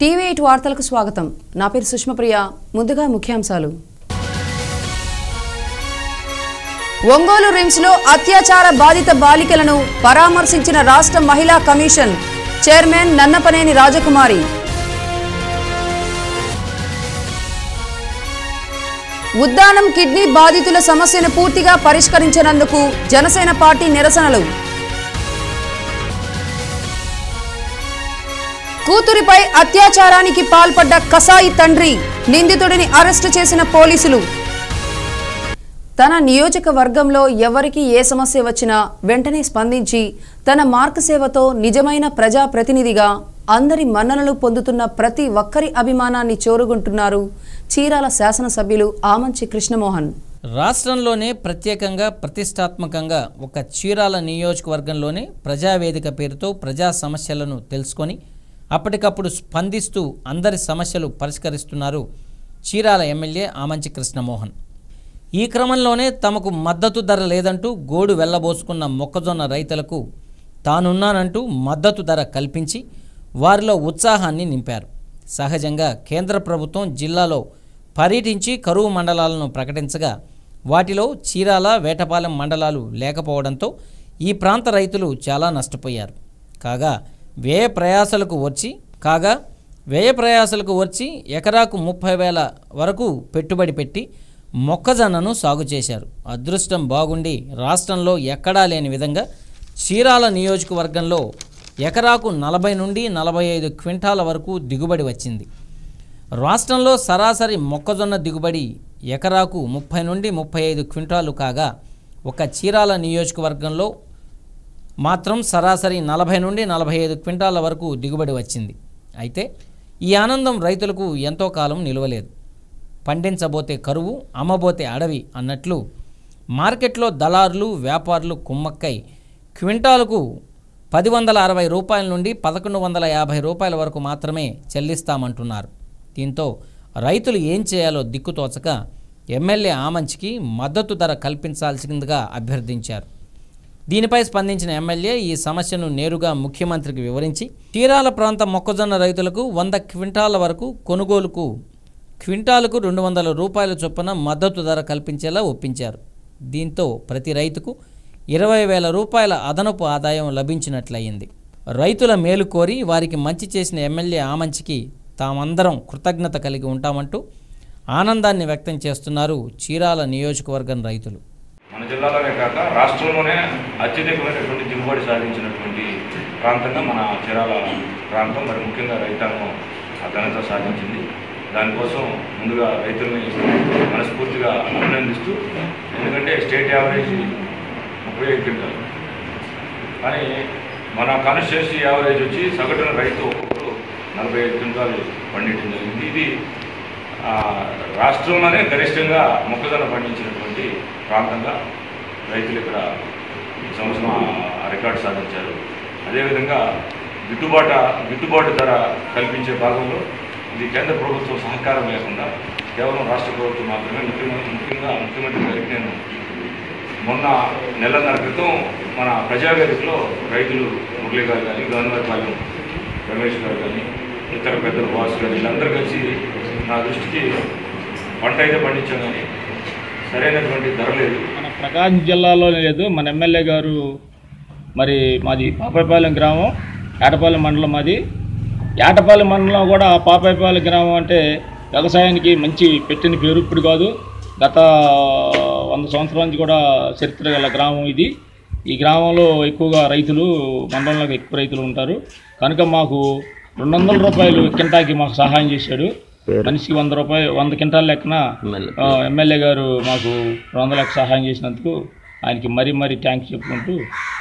TV eight వార్తలకు స్వాగతం నా పేరు సుష్మప్రియ ముందుగా ముఖ్యాంశాలు ఒంగోలు రిమ్స్లో అత్యాచార బాధిత బాలికలను పరామర్శించిన రాష్ట్ర మహిళా commission chairman Nannapaneni Rajakumari Uddanam kidney బాధితుల సమస్యను పూర్తిగా పరిష్కరించినందుకు జనసేన పార్టీ నిరసనలు కూతురిపై అత్యాచారానికి పాల్పడ్డ కసాయి తండ్రి నిందితుడిని అరెస్టు చేసిన పోలీసులు తన నియోజకవర్గంలో ఎవరికి ఏ సమస్య వచ్చినా వెంటనే స్పందించి తన మార్క్ సేవతో నిజమైన ప్రజా ప్రతినిధిగా అందరి మన్ననలు పొందుతున్న ప్రతి ఒక్కరి అభిమానాన్ని చోరుగుంటున్నారు చీరాల శాసనసభ్యులు ఆమంచి కృష్ణమోహన్ రాష్ట్రంలోనే ప్రత్యేకంగా ప్రతిష్టాత్మకంగా ఒక చీరాల నియోజకవర్గంలోనే ప్రజావేదిక పేరుతో ప్రజా సమస్యలను తెలుసుకొని అప్పటికప్పుడు స్పందిస్తూ అందరి సమస్యలు పరిష్కరిస్తున్నారు చీరాల ఎమ్మెల్యే ఆమంచి కృష్ణమోహన్ ఈ క్రమంలోనే తమకు మద్దతు ధర లేదంటూ గోడు వెళ్లబోసుకున్న మొక్కజొన్న రైతులకు తానున్నానంటూ మద్దతు ధర కల్పించి వారిలో ఉత్సాహాన్ని నింపారు సహజంగా కేంద్ర ప్రభుత్వం జిల్లాలో పర్యటించి కరువు మండలాలను ప్రకటించగా వాటిలో చీరాల వేటపాలెం మండలాలు లేకపోవడంతో ఈ ప్రాంత రైతులు చాలా నష్టపోయారు కాగా వ్యయ ప్రయాసలకు వచ్చి కాగా వ్యయ ప్రయాసలకు వచ్చి ఎకరాకు ముప్పై వేల వరకు పెట్టుబడి పెట్టి మొక్కజొన్నను సాగు చేశారు అదృష్టం బాగుండి రాష్ట్రంలో ఎక్కడా లేని విధంగా చీరాల నియోజకవర్గంలో ఎకరాకు నలభై నుండి నలభై ఐదు క్వింటాల వరకు దిగుబడి వచ్చింది రాష్ట్రంలో సరాసరి మొక్కజొన్న దిగుబడి ఎకరాకు ముప్పై నుండి ముప్పై ఐదు క్వింటాలు కాగా ఒక చీరాల నియోజకవర్గంలో మాత్రం సరాసరి నలభై నుండి నలభై ఐదు క్వింటాల వరకు దిగుబడి వచ్చింది అయితే ఈ ఆనందం రైతులకు ఎంతో కాలం నిలవలేదు పండించబోతే కరువు అమ్మబోతే అడవి అన్నట్లు మార్కెట్లో దళారులు వ్యాపారులు కుమ్మక్కై క్వింటాలకు పది వందల అరవై రూపాయల నుండి పదకొండు వందల యాభై రూపాయల వరకు మాత్రమే చెల్లిస్తామంటున్నారు దీంతో రైతులు ఏం చేయాలో దిక్కుతోచక ఎమ్మెల్యే ఆమంచికి మద్దతు ధర కల్పించాల్సిందిగా అభ్యర్థించారు దీనిపై స్పందించిన ఎమ్మెల్యే ఈ సమస్యను నేరుగా ముఖ్యమంత్రికి వివరించి తీరాల ప్రాంత మొక్కజొన్న రైతులకు వంద క్వింటాల వరకు కొనుగోలుకు క్వింటాలకు రెండు వందల రూపాయల చొప్పున మద్దతు ధర కల్పించేలా ఒప్పించారు దీంతో ప్రతి రైతుకు ఇరవై వేల రూపాయల అదనపు ఆదాయం లభించినట్లయింది రైతుల మేలు కోరి వారికి మంచి చేసిన ఎమ్మెల్యే ఆమంచికి తామందరం కృతజ్ఞత కలిగి ఉంటామంటూ ఆనందాన్ని వ్యక్తం చేస్తున్నారు చీరాల నియోజకవర్గం రైతులు మన జిల్లాలోనే కాక రాష్ట్రంలోనే అత్యధికమైనటువంటి దిగుబడి సాధించినటువంటి ప్రాంతంగా మన చీరాల ప్రాంతం మరి ముఖ్యంగా రైతాంగం ఆ ఘనత సాధించింది దానికోసం ముందుగా రైతుల్ని మనస్ఫూర్తిగా అభినందిస్తూ ఎందుకంటే స్టేట్ యావరేజ్ ముప్పై ఐదు క్వింటాలు కానీ మన కాన్స్టిట్యున్సీ యావరేజ్ వచ్చి సగటున రైతు ఒక్కొక్కరు నలభై ఐదు క్వింటాలు పండించడం జరిగింది ఇది ఆ, రాష్ట్రంలోనే గరిష్టంగా మొక్కజొన్న పండించినటువంటి ప్రాంతంగా రైతులు ఇక్కడ ఈ సంవత్సరం ఆ- ఆ రికార్డు సాధించారు అదేవిధంగా గిట్టుబాటు గిట్టుబాటు ధర కల్పించే భాగంలో ఇది కేంద్ర ప్రభుత్వం సహకారం లేకుండా కేవలం రాష్ట్ర ప్రభుత్వం మాత్రమే ముఖ్యమంత్రి ముఖ్యంగా ముఖ్యమంత్రి గారికి నేను మొన్న నెలన్నర క్రితం మన ప్రజావేదికలో రైతులు మురళి గారు కానీ గవర్నర్పాలెం రమేష్ గారు కానీ ఇతర పెద్దలు వాసు గారు వీళ్ళందరూ కలిసి నా దృష్టికి పంట అయితే పండించాం కానీ సరైనటువంటి ధర లేదు మన ప్రకాశం జిల్లాలోనే లేదు మన ఎమ్మెల్యే గారు మరి మాది పాపాయపాలెం గ్రామం ఏటపాలెం మండలం మాది ఏటపాలెం మండలం కూడా పాపాయపాలెం గ్రామం అంటే వ్యవసాయానికి మంచి పెట్టిన పేరు ఇప్పుడు కాదు గత వంద సంవత్సరాల నుంచి కూడా చరిత్ర గల గ్రామం ఇది ఈ గ్రామంలో ఎక్కువగా రైతులు మండలంలో ఎక్కువ రైతులు ఉంటారు కనుక మాకు రెండు వందల రూపాయలు కింటాకి మాకు సహాయం చేశాడు మనిషికి వంద రూపాయలు వంద క్వింటాల లెక్కన ఆ, ఎమ్మెల్యే గారు మాకు రెండు వందలకు సహాయం చేసినందుకు ఆయనకి మరీ మరీ థ్యాంక్స్ చెప్పుకుంటూ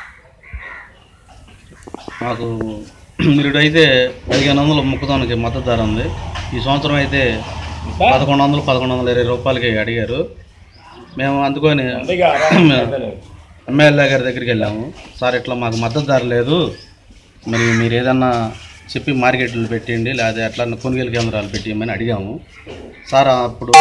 మాకు నిరుడైతే పదిహేను వందలు మొక్కజొన్నకి మద్దతు ధర ఉంది ఈ సంవత్సరం అయితే పదకొండు వందలు పదకొండు వందల ఇరవై రూపాయలకి అడిగారు మేము అందుకొని ఎమ్మెల్యే గారి దగ్గరికి వెళ్ళాము సార్ ఇట్లా మాకు మద్దతు ధర లేదు మరి మీరు ఏదన్నా చెప్పి మార్కెట్లు పెట్టండి లేదా అట్లా కొనుగోలు కేంద్రాలు పెట్టియమని అడిగాము సార్ అప్పుడు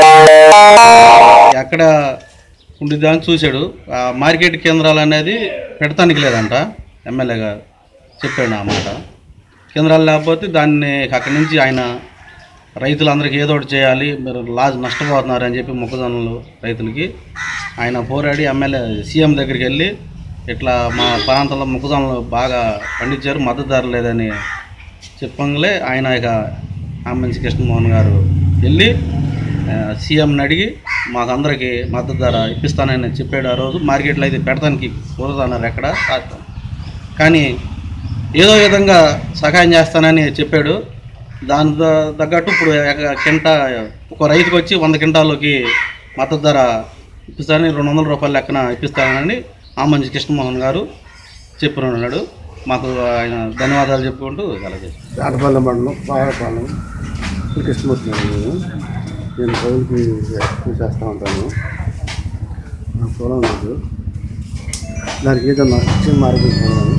ఎక్కడ ఉండిద్దామని చూశాడు ఆ మార్కెట్ కేంద్రాలు అనేది పెడతానికి లేదంట ఎమ్మెల్యే గారు చెప్పాడు ఆ మాట కేంద్రాలు లేకపోతే దాన్ని అక్కడి నుంచి ఆయన రైతులందరికీ ఏదో ఒకటి చేయాలి మీరు లాజ్ నష్టపోతున్నారు అని చెప్పి మొక్కజొన్నలు రైతులకి ఆయన పోరాడి ఎమ్మెల్యే సీఎం దగ్గరికి వెళ్ళి ఇట్లా మా ప్రాంతంలో మొక్కజొన్నలు బాగా పండించారు మద్దతు ధర లేదని చెప్పంగానే ఆయన ఇక ఆమంచి కృష్ణమోహన్ గారు వెళ్ళి ఆ, సీఎంని అడిగి మాకందరికి మద్దతు ధర ఇప్పిస్తానని చెప్పాడు ఆ రోజు మార్కెట్లో అయితే పెడతానికి కుదరదన్నారు ఎక్కడ సాధ్యం. కానీ ఏదో విధంగా సహాయం చేస్తానని చెప్పాడు దాని ద- తగ్గట్టు ఇప్పుడు ఎక- కింట ఒక రైతుకు వచ్చి వంద కింటాలకి మద్దతు ధర ఇప్పిస్తానని రెండు వందల రూపాయల లెక్కన ఇప్పిస్తానని ఆమంచి కృష్ణమోహన్ గారు చెప్పినాడు మాకు ఆయన ధన్యవాదాలు చెప్పుకుంటూ అలా చేశారు ఆటపాలెం మండలం పాలపాలెం కృష్ణమూర్తి నేను నేను కౌలుకి ఎక్కువ చేస్తూ ఉంటాను నా పొలం లేదు దానికి ఏదన్నా చిన్న మార్గం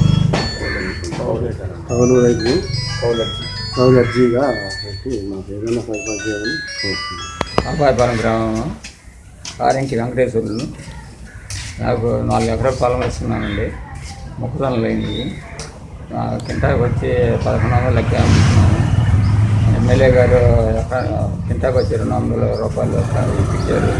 కౌలు రైతు కౌలు అర్జీగా పెట్టి మాకు ఏదైనా సరిపడా చేయాలని కోరుతున్నాను అబ్బాయిపాలెం గ్రామం కారింకి వెంకటేశ్వరులు నాకు నాలుగు ఎకరాల పొలం వేస్తున్నానండి మొక్కజొన్నలు అయినవి నా కింటాకు వచ్చి పదకొండు వందలు లెక్క అమ్ముతున్నాను ఎమ్మెల్యే గారు ఎకరా కింటాకు వచ్చి రెండు వందల రూపాయలు లెక్క ఇప్పించారు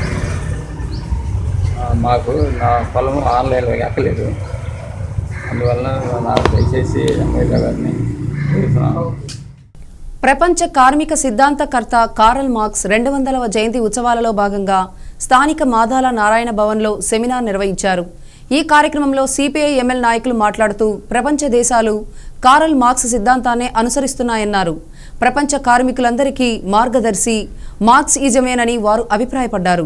ఆ, మాకు నా పొలం ఆన్లైన్లో ఎక్కలేదు అందువల్ల నాకు దయచేసి ఎమ్మెల్యే గారిని కోరుతున్నాను ప్రపంచ కార్మిక సిద్ధాంతకర్త కారల్ మార్క్స్ రెండు వందలవ జయంతి ఉత్సవాలలో భాగంగా స్థానిక మాదాల నారాయణ భవన్లో సెమినార్ నిర్వహించారు ఈ కార్యక్రమంలో సిపిఐ ఎంఎల్ నాయకులు మాట్లాడుతూ ప్రపంచ దేశాలు కారల్ మార్క్స్ సిద్ధాంతాన్నే అనుసరిస్తున్నాయన్నారు ప్రపంచ కార్మికులందరికీ మార్గదర్శి మార్క్స్ ఈజమేనని వారు అభిప్రాయపడ్డారు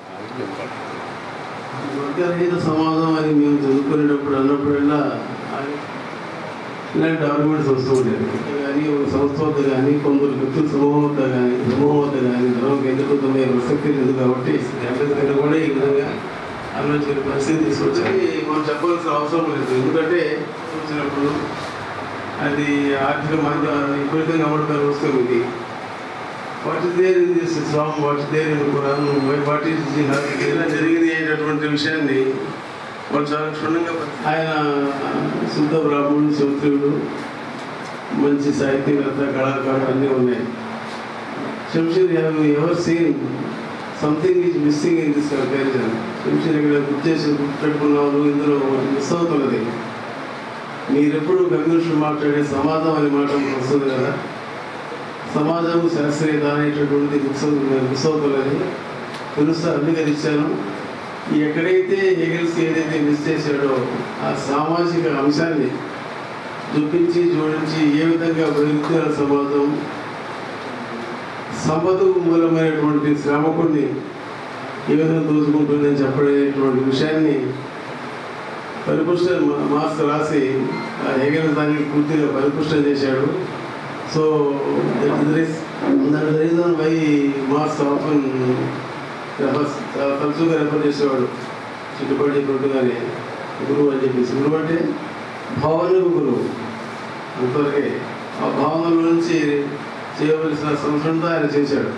వర్గరహిత సమాజం అని మేము చదువుకునేటప్పుడు అన్నప్పుడల్లా ఇలాంటి ఆర్గ్యుమెంట్స్ వస్తూ ఉండేది కానీ ఒక సంస్థ వద్ద కానీ కొందరు వ్యక్తుల సమూహం వద్ద కానీ సమూహం వద్ద కానీ ధర్మం కేంద్రీకృతమయ్యే ప్రసక్తి లేదు కాబట్టి అంబేద్కర్ కూడా ఈ విధంగా ఆలోచించిన పరిస్థితి తీసుకొచ్చి మనం చెప్పాల్సిన అవసరం లేదు ఎందుకంటే వచ్చినప్పుడు అది ఆర్థిక మంద విపరీతంగా అమలుతారు వస్తుంది what is there in this Islam what is there in Quran what is jihad ఇలా జరిగింది అనేటటువంటి విషయాన్ని వాళ్ళు చాలా క్షుణ్ణంగా పరి- ఆయన శుద్ధ బ్రాహ్మణుడు శౌత్రుడు మంచి సాహిత్యవేత్త కళాకారుడు అన్నీ ఉన్నాయి Shamsheer have ever seen something is missing in this comparison Shamsheer ఇక్కడ గుర్తు చేసి గుర్తుపెట్టుకున్నారు ఇందులో మిస్ అవుతున్నది మీరెప్పుడు కమ్యూనిస్ట్ మాట్లాడే సమాజం అనే మాట మనకు వస్తుంది కదా సమాజం శాస్త్రీయత అనేటటువంటిది మిస్ అవుతుంది మిస్ అవుతున్నది తెలుస్తా అంగీకరించాను ఎక్కడైతే హెగెల్స్ ఏదైతే మిస్ చేశాడో ఆ సామాజిక అంశాన్ని చూపించి జోడించి ఏ విధంగా బతుకుతున్న సమాజం సంపదకు మూలమైనటువంటి శ్రామకుడిని ఏ విధంగా దోచుకుంటుందని చెప్పడేటువంటి విషయాన్ని పరిపుష్ట మాస్ రాసి ఆ హెగెల్ దాన్ని పూర్తిగా పరిపుష్టం చేశాడు so that reason why Marx often refers చాలా తరచుగా రెఫర్ చేసేవాడు చిట్టుపడి కొట్టుగానే గురువు అని చెప్పేసి గురువు అంటే భావనకు గురువు అంతవరకే ఆ భావనల నుంచి చేయవలసిన సంస్కృత ఆయన చేశాడు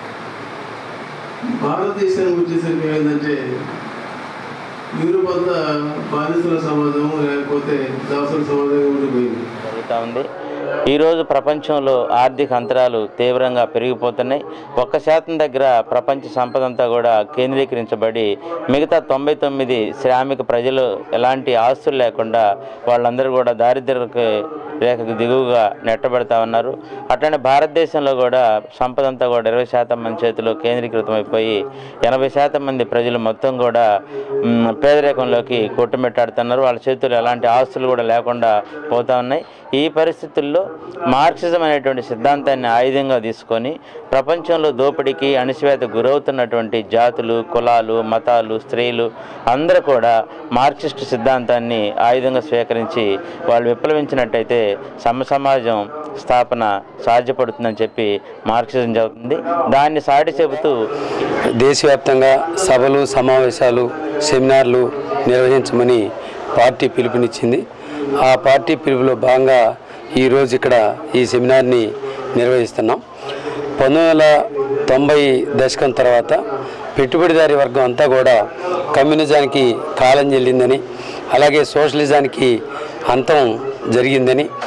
భారతదేశానికి వచ్చేసరికి ఏంటంటే యూరోప్ అంతా బానిసల సమాజము లేకపోతే దాసుల సమాజంగా ఉండిపోయింది జరుగుతూ ఉంది ఈరోజు ప్రపంచంలో ఆర్థిక అంతరాలు తీవ్రంగా పెరిగిపోతున్నాయి ఒక్క శాతం దగ్గర ప్రపంచ సంపద అంతా కూడా కేంద్రీకరించబడి మిగతా తొంభై తొమ్మిది శ్రామిక ప్రజలు ఎలాంటి ఆస్తులు లేకుండా వాళ్ళందరూ కూడా దారిద్ర్యకు రేఖకు దిగువగా నెట్టబడతా ఉన్నారు అట్లనే భారతదేశంలో కూడా సంపద అంతా కూడా ఇరవై శాతం మంది చేతిలో కేంద్రీకృతమైపోయి ఎనభై శాతం మంది ప్రజలు మొత్తం కూడా మ్, పేదరికంలోకి కొట్టుమిట్టాడుతున్నారు వాళ్ళ చేతుల్లో ఎలాంటి ఆస్తులు కూడా లేకుండా పోతా ఉన్నాయి ఈ పరిస్థితుల్లో మార్క్సిజం అనేటువంటి సిద్ధాంతాన్ని ఆయుధంగా తీసుకొని ప్రపంచంలో దోపిడీకి అణిచివేత గురవుతున్నటువంటి జాతులు కులాలు మతాలు స్త్రీలు అందరూ కూడా మార్క్సిస్ట్ సిద్ధాంతాన్ని ఆయుధంగా స్వీకరించి వాళ్ళు విప్లవించినట్టయితే సమ సమాజం స్థాపన సాధ్యపడుతుందని చెప్పి మార్క్సిజం చెబుతుంది దాన్ని సాటి చెబుతూ దేశవ్యాప్తంగా సభలు సమావేశాలు సెమినార్లు నిర్వహించమని పార్టీ పిలుపునిచ్చింది ఆ పార్టీ పిలుపులో భాగంగా ఈరోజు ఇక్కడ ఈ సెమినార్ని నిర్వహిస్తున్నాం పంతొమ్మిది వందల తొంభై దశకం తర్వాత పెట్టుబడిదారీ వర్గం అంతా కూడా కమ్యూనిజానికి కాలం చెల్లిందని అలాగే సోషలిజానికి అంతం జరిగిందని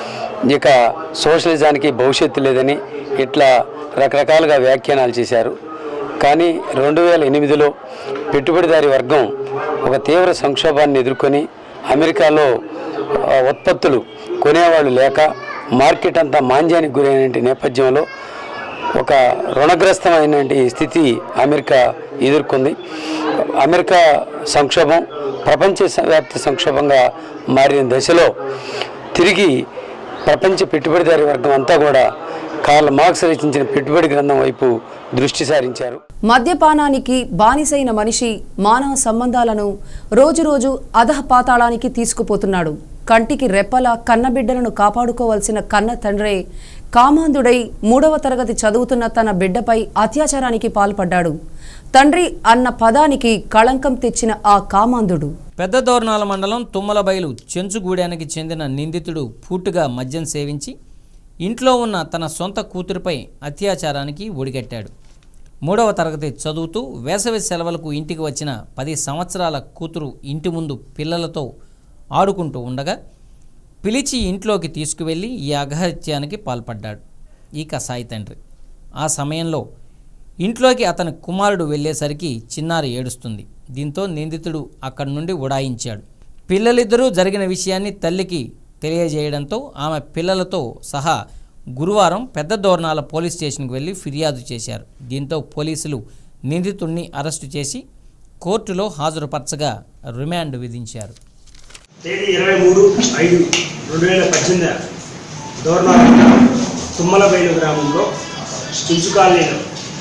ఇక సోషలిజానికి భవిష్యత్తు లేదని ఇట్లా రకరకాలుగా వ్యాఖ్యానాలు చేశారు కానీ రెండు వేల ఎనిమిదిలో పెట్టుబడిదారి వర్గం ఒక తీవ్ర సంక్షోభాన్ని ఎదుర్కొని అమెరికాలో ఆ, ఉత్పత్తులు కొనేవాళ్ళు లేక మార్కెట్ అంతా మాంద్యానికి గురైన నేపథ్యంలో ఒక రుణగ్రస్తమైన స్థితి అమెరికా ఎదుర్కొంది అమెరికా సంక్షోభం ప్రపంచ వ్యాప్త సంక్షోభంగా మారిన దశలో తిరిగి ప్రపంచ పెట్టుబడిదారి వర్గం అంతా కూడా కార్ల్ మార్క్స్ రచించిన పెట్టుబడి గ్రంథం వైపు దృష్టి సారించారు మద్యపానానికి బానిసైన మనిషి మానవ సంబంధాలను రోజురోజు అధః పాతాళానికి తీసుకుపోతున్నాడు కంటికి రెప్పల కన్నబిడ్డలను కాపాడుకోవాల్సిన కన్న తండ్రే కామాంధుడై మూడవ తరగతి చదువుతున్న తన బిడ్డపై అత్యాచారానికి పాల్పడ్డాడు తండ్రి అన్న పదానికి కళంకం తెచ్చిన ఆ కామాంధుడు పెద్ద దోర్నాల మండలం తుమ్మలబైలు చెంచుగూడానికి చెందిన నిందితుడు పూర్తిగా మద్యం సేవించి ఇంట్లో ఉన్న తన సొంత కూతురిపై అత్యాచారానికి ఒడిగట్టాడు మూడవ తరగతి చదువుతూ వేసవి సెలవులకు ఇంటికి వచ్చిన పది సంవత్సరాల కూతురు ఇంటి ముందు పిల్లలతో ఆడుకుంటూ ఉండగా పిలిచి ఇంట్లోకి తీసుకువెళ్ళి ఈ అఘాత్యానికి పాల్పడ్డాడు ఈ కసాయి తండ్రి ఆ సమయంలో ఇంట్లోకి అతని కుమారుడు వెళ్ళేసరికి చిన్నారి ఏడుస్తుంది దీంతో నిందితుడు అక్కడి నుండి ఉడాయించాడు పిల్లలిద్దరూ జరిగిన విషయాన్ని తల్లికి తెలియజేయడంతో ఆమె పిల్లలతో సహా గురువారం పెద్ద దోర్నాల పోలీస్ స్టేషన్కి వెళ్ళి ఫిర్యాదు చేశారు దీంతో పోలీసులు నిందితుడిని అరెస్టు చేసి కోర్టులో హాజరుపరచగా రిమాండ్ విధించారు తేదీ ఇరవై మూడు ఐదు రెండు వేల పద్దెనిమిది దోర్నాల తుమ్మలబైలు గ్రామంలో చుంచు కాలనీలో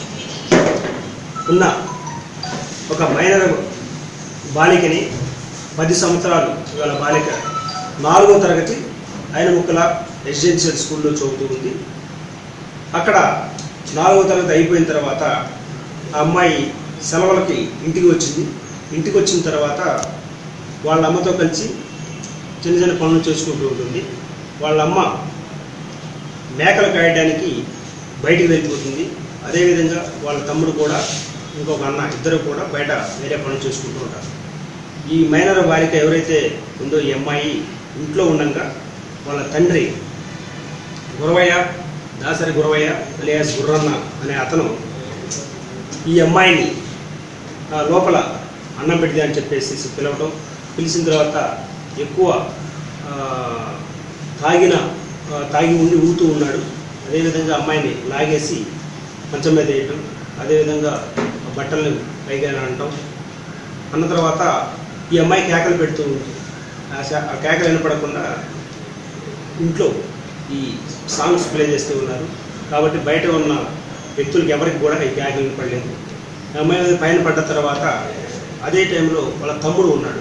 ఉన్న ఒక మైనర్ బాలికని పది సంవత్సరాలు గల బాలిక నాలుగో తరగతి ఆయన ముక్కల రెసిడెన్షియల్ స్కూల్లో చదువుతూ ఉంది అక్కడ నాలుగో తరగతి అయిపోయిన తర్వాత ఆ అమ్మాయి సెలవులకి ఇంటికి వచ్చింది ఇంటికి వచ్చిన తర్వాత వాళ్ళ అమ్మతో కలిసి చిన్న చిన్న పనులు చేసుకుంటూ ఉంటుంది వాళ్ళ అమ్మ మేకలు కాయడానికి బయటికి వెళ్ళిపోతుంది అదేవిధంగా వాళ్ళ తమ్ముడు కూడా ఇంకొక అన్న ఇద్దరు కూడా బయట వేరే పనులు చేసుకుంటూ ఉంటారు ఈ మైనర్ బాలిక ఎవరైతే ఉందో ఈ అమ్మాయి ఇంట్లో ఉండగా వాళ్ళ తండ్రి గురవయ్య దాసరి గురవయ్య అలియాస్ గుర్రన్న అనే అతను ఈ అమ్మాయిని ఆ, లోపల అన్నం పెడితే అని చెప్పేసి పిలవడం పిలిచిన తర్వాత ఎక్కువ ఆ, తాగిన ఆ, తాగి ఉండి ఊగుతూ ఉన్నాడు అదేవిధంగా అమ్మాయిని లాగేసి మంచం మీద వేయటం అదేవిధంగా బట్టల్ని పైగా అనటం అన్న తర్వాత ఈ అమ్మాయి కేకలు పెడుతూ ఉంటుంది ఆ శా- ఆ కేకలు వినపడకుండా ఇంట్లో ఈ సాంగ్స్ ప్లే చేస్తూ ఉన్నారు కాబట్టి బయట ఉన్న వ్యక్తులకి ఎవరికి కూడా ఈ కేకలు వినపడలేదు ఆ అమ్మాయి మీద పైన పడ్డ తర్వాత అదే టైంలో వాళ్ళ తమ్ముడు ఉన్నాడు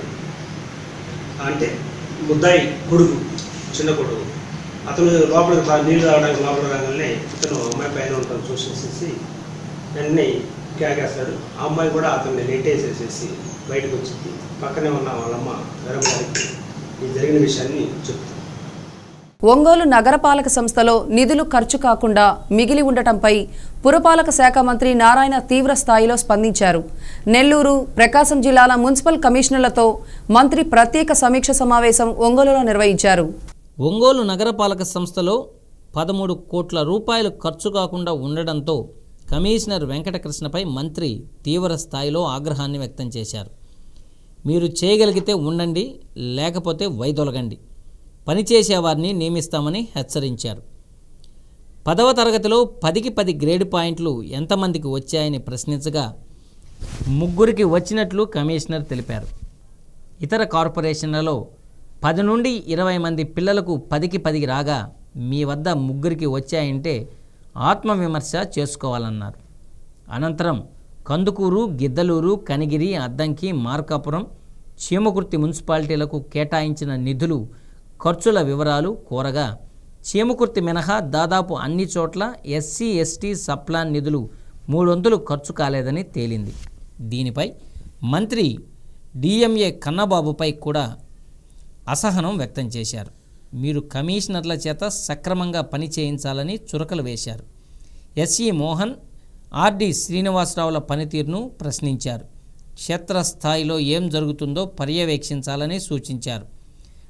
అంటే ముద్దాయి కొడుకు చిన్న కొడుకు అతను లోపలికి రా- నీళ్లు తాగడానికి లోపలికి రాగానే ఇతను అమ్మాయి పైన ఉంటాను చూసేసేసి వెంటనే కేకేస్తాడు ఆ అమ్మాయి కూడా అతన్ని నెట్టేసేసేసి బయటకు వచ్చింది పక్కనే ఉన్న వాళ్ళమ్మ గరం గారికి ఈ జరిగిన విషయాన్ని చెప్తుంది ఒంగోలు నగరపాలక సంస్థలో నిధులు ఖర్చు కాకుండా మిగిలి ఉండటంపై పురపాలక శాఖ మంత్రి నారాయణ తీవ్ర స్థాయిలో స్పందించారు నెల్లూరు ప్రకాశం జిల్లాల మున్సిపల్ కమిషనర్లతో మంత్రి ప్రత్యేక సమీక్ష సమావేశం ఒంగోలులో నిర్వహించారు ఒంగోలు నగరపాలక సంస్థలో పదమూడు కోట్ల రూపాయలు ఖర్చు కాకుండా ఉండడంతో కమిషనర్ వెంకటకృష్ణపై మంత్రి తీవ్ర స్థాయిలో ఆగ్రహాన్ని వ్యక్తం చేశారు మీరు చేయగలిగితే ఉండండి లేకపోతే వైదొలగండి పనిచేసేవారిని నియమిస్తామని హెచ్చరించారు పదవ తరగతిలో పదికి పది గ్రేడ్ పాయింట్లు ఎంతమందికి వచ్చాయని ప్రశ్నించగా ముగ్గురికి వచ్చినట్లు కమిషనర్ తెలిపారు ఇతర కార్పొరేషన్లలో పది నుండి ఇరవై మంది పిల్లలకు పదికి పదికి రాగా మీ వద్ద ముగ్గురికి వచ్చాయంటే ఆత్మవిమర్శ చేసుకోవాలన్నారు అనంతరం కందుకూరు గిద్దలూరు కనిగిరి అద్దంకి మార్కాపురం చీమకుర్తి మున్సిపాలిటీలకు కేటాయించిన నిధులు ఖర్చుల వివరాలు కోరగా చీమకుర్తి మినహా దాదాపు అన్ని చోట్ల ఎస్సీ ఎస్టీ సప్లాన్ నిధులు మూడొంతులు ఖర్చు కాలేదని తేలింది దీనిపై మంత్రి డిఎంఏ కన్నబాబుపై కూడా అసహనం వ్యక్తం చేశారు మీరు కమిషనర్ల చేత సక్రమంగా పని చేయించాలని చురకలు వేశారు ఎస్ఈ మోహన్ ఆర్డి శ్రీనివాసరావుల పనితీరును ప్రశ్నించారు క్షేత్రస్థాయిలో ఏం జరుగుతుందో పర్యవేక్షించాలని సూచించారు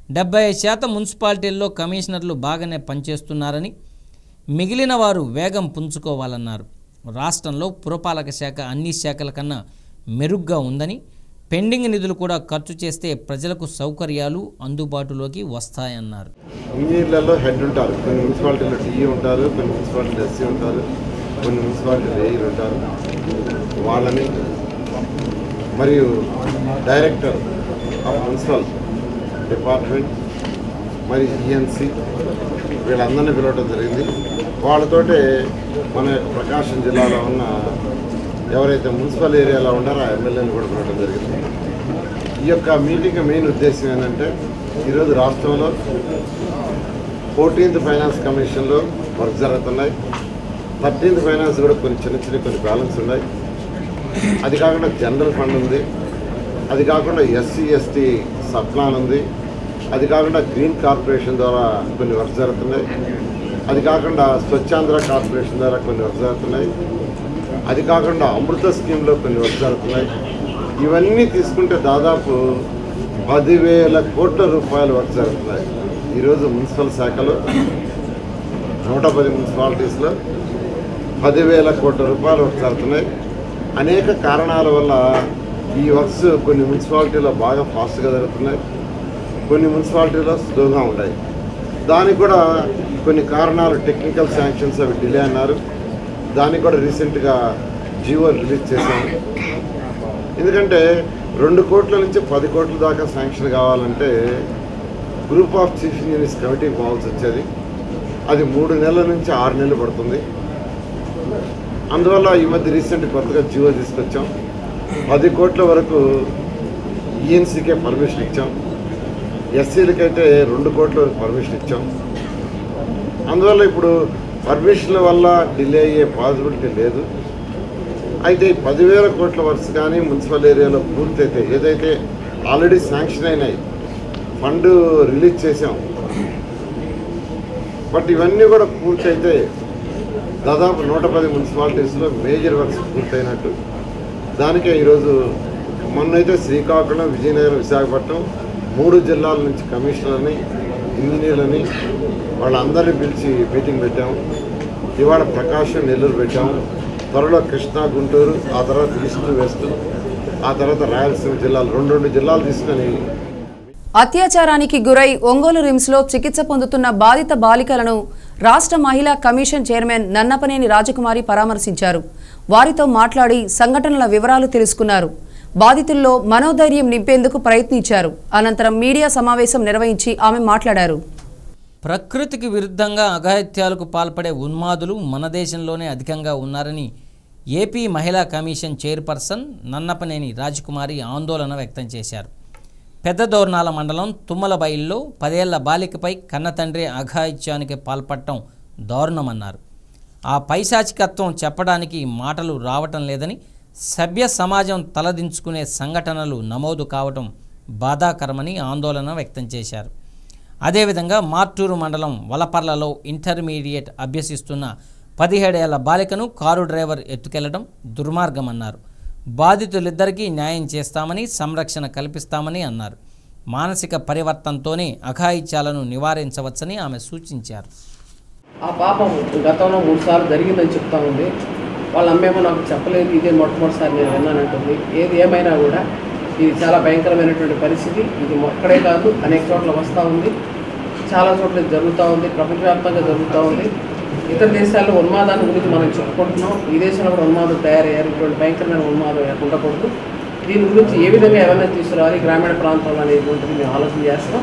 డెబ్బై శాతం మున్సిపాలిటీల్లో కమిషనర్లు బాగానే పనిచేస్తున్నారని మిగిలిన వారు వేగం పుంజుకోవాలన్నారు రాష్ట్రంలో పురపాలక శాఖ అన్ని శాఖల కన్నా మెరుగ్గా ఉందని పెండింగ్ నిధులు కూడా ఖర్చు చేస్తే ప్రజలకు సౌకర్యాలు అందుబాటులోకి వస్తాయన్నారు ఇంజనీర్లలో హెడ్ ఉంటారు కొన్ని మున్సిపాలిటీలో టీఈ ఉంటారు కొన్ని మున్సిపాలిటీలో ఎస్సీ ఉంటారు కొన్ని మున్సిపాలిటీలో ఏఈలు ఉంటారు వాళ్ళని మరియు డైరెక్టర్ ఆఫ్ మున్సిపల్ డిపార్ట్మెంట్ మరి ఈఎన్సి వీళ్ళందరినీ పిలవడం జరిగింది వాళ్ళతోటే మన యొక్క ప్రకాశం జిల్లాలో ఉన్న ఎవరైతే మున్సిపల్ ఏరియాలో ఉన్నారో ఆ ఎమ్మెల్యేని కూడా పిలవడం జరిగింది ఈ యొక్క మీటింగ్ మెయిన్ ఉద్దేశం ఏంటంటే ఈరోజు రాష్ట్రంలో ఫోర్టీన్త్ ఫైనాన్స్ కమిషన్లో వర్క్ జరుగుతున్నాయి థర్టీన్త్ ఫైనాన్స్ కూడా కొన్ని చిన్న చిన్న కొన్ని బ్యాలెన్స్ ఉన్నాయి అది కాకుండా జనరల్ ఫండ్ ఉంది అది కాకుండా ఎస్సీ ఎస్టీ సప్లాన్ ఉంది అది కాకుండా గ్రీన్ కార్పొరేషన్ ద్వారా కొన్ని వర్క్ జరుగుతున్నాయి అది కాకుండా స్వచ్ఛాంధ్ర కార్పొరేషన్ ద్వారా కొన్ని వర్క్ జరుగుతున్నాయి అది కాకుండా అమృత స్కీమ్లో కొన్ని వర్క్ జరుగుతున్నాయి ఇవన్నీ తీసుకుంటే దాదాపు పదివేల కోట్ల రూపాయలు వర్క్ జరుగుతున్నాయి ఈరోజు మున్సిపల్ శాఖలో నూట పది మున్సిపాలిటీస్లో పదివేల కోట్ల రూపాయలు వర్క్ జరుగుతున్నాయి అనేక కారణాల వల్ల ఈ వర్క్స్ కొన్ని మున్సిపాలిటీలో బాగా ఫాస్ట్గా జరుగుతున్నాయి కొన్ని మున్సిపాలిటీలో స్లోగా ఉన్నాయి దానికి కూడా కొన్ని కారణాలు టెక్నికల్ శాంక్షన్స్ అవి డిలే అన్నారు దానికి కూడా రీసెంట్గా జియో రిలీజ్ చేశాము ఎందుకంటే రెండు కోట్ల నుంచి పది కోట్ల దాకా శాంక్షన్ కావాలంటే group of chief engineers committee పోవాల్సి వచ్చేది అది మూడు నెలల నుంచి ఆరు నెలలు పడుతుంది అందువల్ల ఈ మధ్య రీసెంట్ కొత్తగా జియో తీసుకొచ్చాం పది కోట్ల వరకు ఈఎన్సీకే పర్మిషన్ ఇచ్చాం ఎస్సీలకైతే రెండు కోట్ల వరకు పర్మిషన్ ఇచ్చాం అందువల్ల ఇప్పుడు పర్మిషన్ల వల్ల డిలే అయ్యే పాసిబిలిటీ లేదు అయితే ఈ పదివేల కోట్ల వర్క్స్ కానీ మున్సిపల్ ఏరియాలో పూర్తయితే ఏదైతే ఆల్రెడీ శాంక్షన్ అయినాయి ఫండ్ రిలీజ్ చేసాం బట్ ఇవన్నీ కూడా పూర్తయితే దాదాపు నూట పది మున్సిపాలిటీస్లో మేజర్ వర్క్స్ పూర్తయినట్టు దానికే ఈరోజు మొన్నైతే శ్రీకాకుళం విజయనగరం విశాఖపట్నం మూడు జిల్లాల నుంచి కమిషనర్ని ఇంజనీర్లని వాళ్ళందరినీ పిలిచి మీటింగ్ పెట్టాము ఇవాళ ప్రకాశం నెల్లూరు పెట్టాము త్వరలో కృష్ణా గుంటూరు ఆ తర్వాత ఈస్ట్ వెస్ట్ ఆ తర్వాత రాయలసీమ జిల్లాలు రెండు రెండు జిల్లాలు తీసుకొని అత్యాచారానికి గురై ఒంగోలు రిమ్స్లో చికిత్స పొందుతున్న బాధిత బాలికలను రాష్ట్ర మహిళా కమిషన్ చైర్మన్ నన్నపనేని రాజకుమారి పరామర్శించారు వారితో మాట్లాడి సంఘటనల వివరాలు తెలుసుకున్నారు బాధితుల్లో మనోధైర్యం నింపేందుకు ప్రయత్నించారు అనంతరం మీడియా సమావేశం నిర్వహించి ఆమె మాట్లాడారు ప్రకృతికి విరుద్ధంగా అఘాయిత్యాలకు పాల్పడే ఉన్మాదులు మన దేశంలోనే అధికంగా ఉన్నారని ఏపీ మహిళా కమిషన్ చైర్పర్సన్ నన్నపనేని రాజకుమారి ఆందోళన వ్యక్తం చేశారు పెద్ద దోర్నాల మండలం తుమ్మలబైల్లో పదేళ్ల బాలికపై కన్నతండ్రి అఘాయిత్యానికి పాల్పడటం దారుణమన్నారు ఆ పైశాచికత్వం చెప్పడానికి మాటలు రావటం లేదని సభ్య సమాజం తలదించుకునే సంఘటనలు నమోదు కావటం బాధాకరమని ఆందోళన వ్యక్తం చేశారు అదేవిధంగా మార్టూరు మండలం వలపర్లలో ఇంటర్మీడియట్ అభ్యసిస్తున్న పదిహేడేళ్ల బాలికను కారు డ్రైవర్ ఎత్తుకెళ్లడం దుర్మార్గమన్నారు బాధితులిద్దరికీ న్యాయం చేస్తామని సంరక్షణ కల్పిస్తామని అన్నారు మానసిక పరివర్తనతోనే అఘాయిత్యాలను నివారించవచ్చని ఆమె సూచించారు ఆ పాపం గతంలో మూడు సార్లు జరిగిందని చెప్తా ఉంది వాళ్ళ అమ్మేమో నాకు చెప్పలేదు ఇదే మొట్టమొదటిసారి నేను విన్నానంటుంది ఏది ఏమైనా కూడా ఇది చాలా భయంకరమైనటువంటి పరిస్థితి ఇది ఒక్కడే కాదు అనేక చోట్ల వస్తూ ఉంది చాలా చోట్ల ఇది జరుగుతూ ఉంది ప్రపంచవ్యాప్తంగా జరుగుతూ ఉంది ఇతర దేశాల్లో ఉన్మాదాన్ని గురించి మనం చెప్పుకుంటున్నాం ఈ దేశంలో కూడా ఉన్మాదం తయారయ్యారు ఇటువంటి భయంకరమైన ఉన్మాదం ఉండకూడదు దీని గురించి ఏ విధంగా ఎవరైనా తీసుకురావాలి గ్రామీణ ప్రాంతాల్లో అనేటువంటిది మేము ఆలోచన చేస్తాం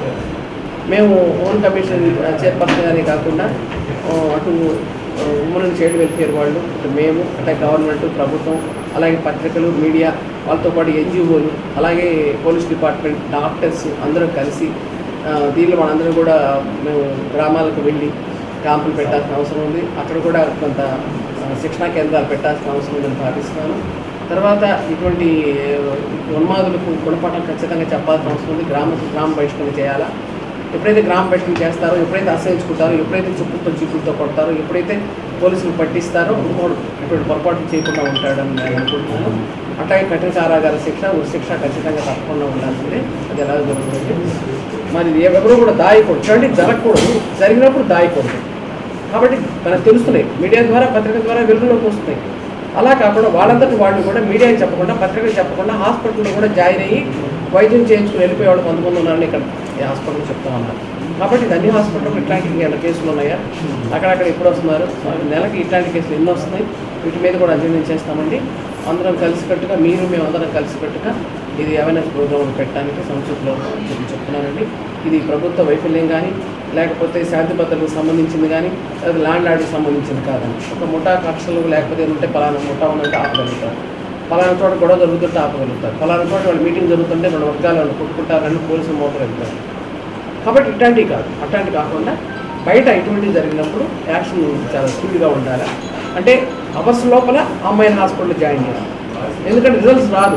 మేము ఓన్ కమిషన్ చైర్పర్సన్ గానే కాకుండా ఆ, అటు ఉమెన్ అండ్ చైల్డ్ వెల్ఫేర్ వాళ్ళు అటు మేము అంటే గవర్నమెంట్ ప్రభుత్వం అలాగే పత్రికలు మీడియా వాళ్ళతో పాటు ఎన్జిఓలు అలాగే పోలీస్ డిపార్ట్మెంట్ డాక్టర్స్ అందరూ కలిసి ఆ, దీనిలో మనందరం కూడా మేము గ్రామాలకు వెళ్ళి క్యాంపులు పెట్టాల్సిన అవసరం ఉంది అక్కడ కూడా కొంత ఆ, శిక్షణా కేంద్రాలు పెట్టాల్సిన అవసరం ఉందని భావిస్తున్నాను తర్వాత ఇటువంటి ఆ, ఉన్మాదులకు గుణపాఠం ఖచ్చితంగా చెప్పాల్సిన అవసరం ఉంది గ్రామ గ్రామ బహిష్కరణ చేయాలా ఎప్పుడైతే గ్రామ బహిష్కరణ చేస్తారో ఎప్పుడైతే అసహించుకుంటారో ఎప్పుడైతే చెప్పులతో చీపులతో కొడతారో ఎప్పుడైతే పోలీసులు పట్టిస్తారో ఇంకోడు ఇటువంటి పొరపాటు చేయకుండా ఉంటాడని నేను అనుకుంటున్నాను అట్లాగే కఠిన కారాగార శిక్ష ఉరి శిక్ష ఖచ్చితంగా తప్పకుండా ఉండాల్సిందే అది ఎలా జరుగుతుంది మరి ఇది ఎవరు కూడా దాయకూడదు చూడండి జరగకూడదు జరిగినప్పుడు దాయకూడదు కాబట్టి మనకు తెలుస్తున్నాయి మీడియా ద్వారా పత్రిక ద్వారా వెలుగులోకి వస్తున్నాయి అలా కాకుండా వాళ్ళందరికీ వాళ్ళు కూడా మీడియాకి చెప్పకుండా పత్రికలు చెప్పకుండా హాస్పిటల్లో కూడా జాయిన్ అయ్యి వైద్యం చేయించుకుని వెళ్ళిపోయే వాళ్ళు కొంతమంది ఉన్నారని ఇక్కడ ఈ హాస్పిటల్ చెప్తా ఉన్నారు కాబట్టి ఇది అన్ని హాస్పిటల్లో ఇట్లాంటి ఏమైనా కేసులు ఉన్నాయా అక్కడక్కడ ఎప్పుడు వస్తున్నారు నెలకి ఇట్లాంటి కేసులు ఎన్నో వస్తున్నాయి వీటి మీద కూడా అధ్యయనం చేస్తామండి అందరం కలిసికట్టుగా మీరు మేము అందరం కలిసికట్టుగా ఇది అవేర్నెస్ ప్రోగ్రామ్ పెట్టడానికి సంస్కృతిలో చెప్తున్నానండి ఇది ప్రభుత్వ వైఫల్యం కానీ లేకపోతే శాంతి భద్రతకు సంబంధించింది కానీ లేదా ల్యాండ్ ఆర్డర్కి సంబంధించింది కాదండి ఒక ముఠా కక్షలు లేకపోతే ఉంటే పలానా ముఠా ఉన్నట్టు ఆపగలుగుతారు పలానా చోట గొడవ జరుగుతుంటే ఆపగలుగుతారు పలానా చోట వాళ్ళు మీటింగ్ జరుగుతుంటే రెండు వర్గాలు వాళ్ళు కొట్టుకుంటారని పోలీసులు మోపగలుగుతారు కాబట్టి ఇట్లాంటివి కాదు అట్లాంటివి కాకుండా బయట ఇటువంటివి జరిగినప్పుడు యాక్షన్ చాలా స్పీడ్గా ఉండాలి అంటే అవర్స్ లోపల అమ్మాయిని హాస్పిటల్లో జాయిన్ చేయాలి ఎందుకంటే రిజల్ట్స్ రాదు